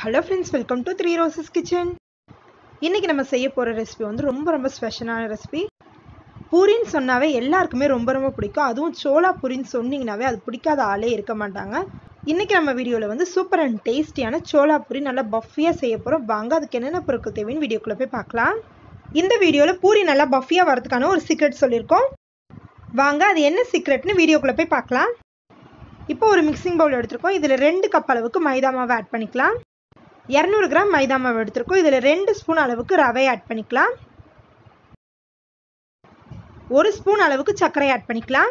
hello friends welcome to three roses kitchen இன்றைக்கி நம்ம செய்ய போகிற ரெசிபி வந்து ரொம்ப ரொம்ப ஸ்பெஷலான ரெசிபி பூரின்னு சொன்னாவே எல்லாருக்குமே ரொம்ப ரொம்ப பிடிக்கும் அதுவும் சோளா பூரின்னு சொன்னீங்கனாவே அது பிடிக்காத ஆளே இருக்க மாட்டாங்க இன்றைக்கி நம்ம வீடியோவில் வந்து சூப்பர் அண்ட் டேஸ்டியான சோளா பூரி நல்லா பஃபியாக செய்ய போகிறோம் வாங்க அதுக்கு என்னென்ன பொருட்கள் தேவைன்னு வீடியோக்குள்ளே போய் பார்க்கலாம் இந்த வீடியோவில் பூரி நல்லா பஃபியாக வரதுக்கான ஒரு சீக்ரெட் சொல்லியிருக்கோம் வாங்க அது என்ன சீக்ரெட்னு வீடியோக்குள்ளே போய் பார்க்கலாம் இப்போ ஒரு மிக்சிங் பவுல் எடுத்திருக்கோம் இதில் ரெண்டு கப் அளவுக்கு மைதா மாவு ஆட் பண்ணிக்கலாம் இரநூறு கிராம் மைதா மாவு எடுத்திருக்கோம் இதில் ரெண்டு ஸ்பூன் அளவுக்கு ரவை ஆட் பண்ணிக்கலாம் ஒரு ஸ்பூன் அளவுக்கு சர்க்கரை ஆட் பண்ணிக்கலாம்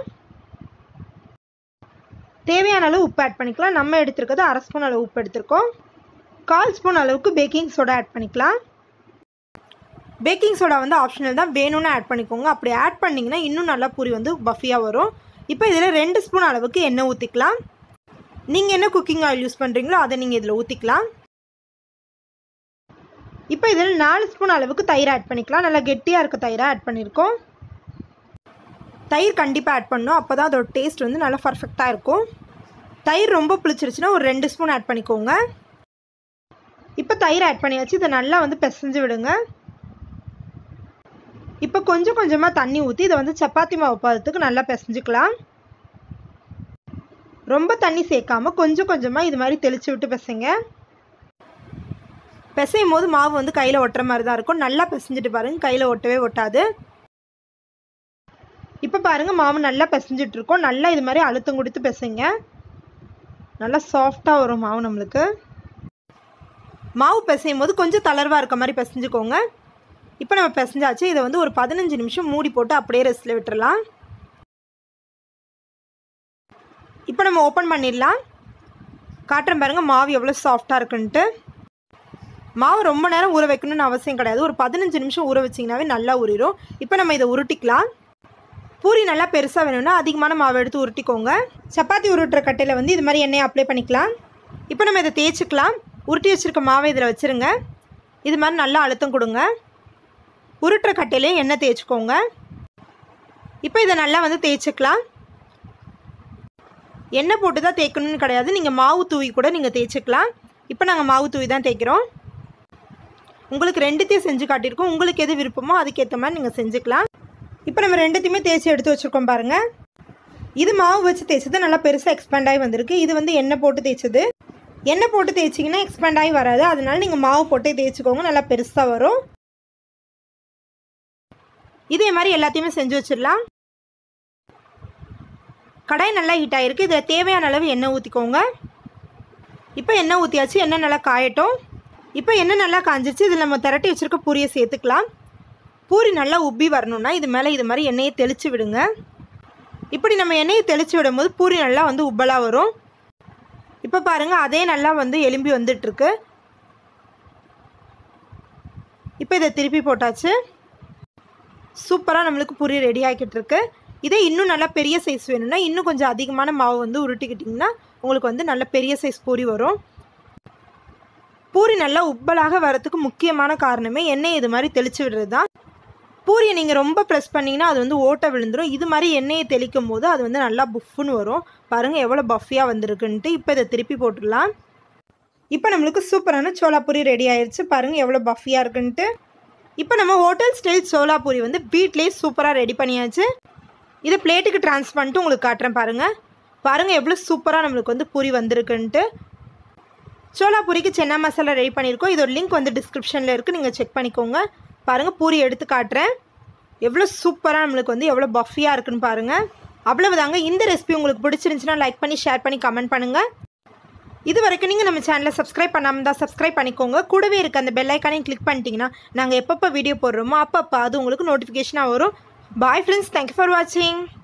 தேவையான அளவு உப்பு ஆட் பண்ணிக்கலாம் நம்ம எடுத்திருக்கிறது அரை ஸ்பூன் அளவு உப்பு எடுத்திருக்கோம் கால் ஸ்பூன் அளவுக்கு பேக்கிங் சோடா ஆட் பண்ணிக்கலாம் பேக்கிங் சோடா வந்து ஆப்ஷனல் தான் வேணும்னு ஆட் பண்ணிக்கோங்க அப்படி ஆட் பண்ணிங்கன்னா இன்னும் நல்லா பூரி வந்து பஃபியாக வரும் இப்போ இதில் ரெண்டு ஸ்பூன் அளவுக்கு எண்ணெய் ஊற்றிக்கலாம் நீங்கள் என்ன குக்கிங் ஆயில் யூஸ் பண்ணுறீங்களோ அதை நீங்கள் இதில் ஊற்றிக்கலாம் இப்போ இதில் நாலு ஸ்பூன் அளவுக்கு தயிர் ஆட் பண்ணிக்கலாம் நல்லா கெட்டியாக இருக்க தயிராக ஆட் பண்ணியிருக்கோம் தயிர் கண்டிப்பாக ஆட் பண்ணணும் அப்போ தான் அதோட டேஸ்ட் வந்து நல்லா பர்ஃபெக்டாக இருக்கும் தயிர் ரொம்ப புளிச்சிருச்சுன்னா ஒரு ரெண்டு ஸ்பூன் ஆட் பண்ணிக்கோங்க இப்போ தயிர் ஆட் பண்ணியாச்சு இதை நல்லா வந்து பிசைஞ்சு விடுங்க இப்போ கொஞ்சம் கொஞ்சமாக தண்ணி ஊற்றி இதை வந்து சப்பாத்தி மாவு பதத்துக்கு நல்லா பிசைஞ்சுக்கலாம் ரொம்ப தண்ணி சேர்க்காம கொஞ்சம் கொஞ்சமாக இது மாதிரி தெளித்து விட்டு பிசைங்க பிசையும் போது மாவு வந்து கையில் ஒட்டுற மாதிரி தான் இருக்கும் நல்லா பிசைஞ்சிட்டு பாருங்கள் கையில் ஒட்டவே ஒட்டாது இப்போ பாருங்கள் மாவு நல்லா பிசைஞ்சிட்டு இருக்கோம் நல்லா இது மாதிரி அழுத்தம் கொடுத்து பிசைங்க நல்லா சாஃப்டாக வரும் மாவு நம்மளுக்கு மாவு பிசையும் போது கொஞ்சம் தளர்வாக இருக்க மாதிரி பிசைஞ்சுக்கோங்க இப்போ நம்ம பிசைஞ்சாச்சு இதை வந்து ஒரு பதினஞ்சு நிமிஷம் மூடி போட்டு அப்படியே ரெஸ்ட்டில் விட்டுறலாம் இப்போ நம்ம ஓப்பன் பண்ணிடலாம் காட்டுறேன் பாருங்கள் மாவு எவ்வளோ சாஃப்டாக இருக்குன்ட்டு மாவு ரொம்ப நேரம் ஊற வைக்கணும்னு அவசியம் கிடையாது ஒரு பதினஞ்சு நிமிஷம் ஊற வச்சிங்கனாவே நல்லா ஊறிடும் இப்போ நம்ம இதை உருட்டிக்கலாம் பூரி நல்லா பெருசாக வேணும்னா அதிகமான மாவு எடுத்து உருட்டிக்கோங்க சப்பாத்தி உருட்டுற கட்டையில் வந்து இது மாதிரி எண்ணெயை அப்ளை பண்ணிக்கலாம் இப்போ நம்ம இதை தேய்ச்சிக்கலாம் உருட்டி வச்சுருக்க மாவை இதில் வச்சுருங்க இது மாதிரி நல்லா அழுத்தம் கொடுங்க உருட்டுற கட்டையிலே எண்ணெய் தேய்ச்சிக்கோங்க இப்போ இதை நல்லா வந்து தேய்ச்சிக்கலாம் எண்ணெய் போட்டு தான் தேய்க்கணும்னு கிடையாது நீங்கள் மாவு தூவி கூட நீங்கள் தேய்ச்சிக்கலாம் இப்போ நாங்கள் மாவு தூவி தான் தேய்க்கிறோம் உங்களுக்கு ரெண்டுத்தையும் செஞ்சு காட்டியிருக்கோம் உங்களுக்கு எது விருப்பமோ அதுக்கேற்ற மாதிரி நீங்கள் செஞ்சுக்கலாம் இப்போ நம்ம ரெண்டுத்தையுமே தேய்ச்சி எடுத்து வச்சுருக்கோம் பாருங்கள் இது மாவு வச்சு தேய்ச்சது நல்லா பெருசாக எக்ஸ்பேண்ட் ஆகி வந்திருக்கு இது வந்து எண்ணெய் போட்டு தேய்ச்சது எண்ணெய் போட்டு தேய்ச்சிங்கன்னா எக்ஸ்பேண்ட் ஆகி வராது அதனால நீங்கள் மாவு போட்டே தேய்ச்சிக்கோங்க நல்லா பெருசாக வரும் இதே மாதிரி எல்லாத்தையுமே செஞ்சு வச்சிடலாம் கடாய் நல்லா ஹீட் ஆகிருக்கு இதில் தேவையான அளவு எண்ணெய் ஊற்றிக்கோங்க இப்போ எண்ணெய் ஊற்றியாச்சு எண்ணெய் நல்லா காயட்டும் இப்போ எண்ணெய் நல்லா காஞ்சிச்சு இதில் நம்ம திரட்டி வச்சுருக்க பூரியை சேர்த்துக்கலாம் பூரி நல்லா உப்பி வரணும்னா இது மேலே இது மாதிரி எண்ணெயை தெளித்து விடுங்க இப்படி நம்ம எண்ணெயை தெளித்து விடும்போது பூரி நல்லா வந்து உப்பலாக வரும் இப்போ பாருங்கள் அதே நல்லா வந்து எலும்பி வந்துட்டுருக்கு இப்போ இதை திருப்பி போட்டாச்சு சூப்பராக நம்மளுக்கு பூரி ரெடி ஆகிக்கிட்டு இருக்கு இதே இன்னும் நல்லா பெரிய சைஸ் வேணும்னா இன்னும் கொஞ்சம் அதிகமான மாவு வந்து உருட்டிக்கிட்டிங்கன்னா உங்களுக்கு வந்து நல்ல பெரிய சைஸ் பூரி வரும் பூரி நல்லா உப்பலாக வரத்துக்கு முக்கியமான காரணமே எண்ணெய் இது மாதிரி தெளித்து விடுறது தான் பூரியை நீங்கள் ரொம்ப ப்ரெஸ் பண்ணிங்கன்னா அது வந்து ஓட்டை விழுந்துடும் இது மாதிரி எண்ணெயை தெளிக்கும் போது அது வந்து நல்லா புஃப்னு வரும் பாருங்கள் எவ்வளோ பஃபியாக வந்திருக்குன்ட்டு இப்போ இதை திருப்பி போட்டுடலாம் இப்போ நம்மளுக்கு சூப்பரான சோளாப்பூரி ரெடி ஆயிடுச்சு பாருங்கள் எவ்வளோ பஃபியாக இருக்குன்ட்டு இப்போ நம்ம ஹோட்டல் ஸ்டைல் சோளாப்பூரி வந்து வீட்லேயே சூப்பராக ரெடி பண்ணியாச்சு இதை பிளேட்டுக்கு ட்ரான்ஸ் பண்ணிட்டு உங்களுக்கு காட்டுறேன் பாருங்கள் பாருங்கள் எவ்வளோ சூப்பராக நம்மளுக்கு வந்து பூரி வந்திருக்குன்ட்டு சோளாப்பூரிக்கு சென்னா மசாலா ரெடி பண்ணியிருக்கோம் இதோட லிங்க் வந்து டிஸ்கிரிப்ஷனில் இருக்குது நீங்கள் செக் பண்ணிக்கோங்க பாருங்கள் பூரி எடுத்து காட்டுறேன் எவ்வளோ சூப்பராக நம்மளுக்கு வந்து எவ்வளோ பஃபியாக இருக்குன்னு பாருங்கள் அவ்வளவுதாங்க இந்த ரெசிபி உங்களுக்கு பிடிச்சிருந்துச்சுன்னா லைக் பண்ணி ஷேர் பண்ணி கமெண்ட் பண்ணுங்கள் இது வரைக்கும் நீங்கள் நம்ம சேனலை சப்ஸ்கிரைப் பண்ணாமல் தான் சப்ஸ்கிரைப் பண்ணிக்கோங்க கூடவே இருக்க அந்த பெல் ஐக்கானையும் கிளிக் பண்ணிட்டீங்கன்னா நாங்கள் எப்பப்போ வீடியோ போடுறோமோ அப்பப்போ அது உங்களுக்கு நோட்டிஃபிகேஷனாக வரும் பாய் ஃப்ரெண்ட்ஸ் தேங்க்யூ ஃபார் வாட்சிங்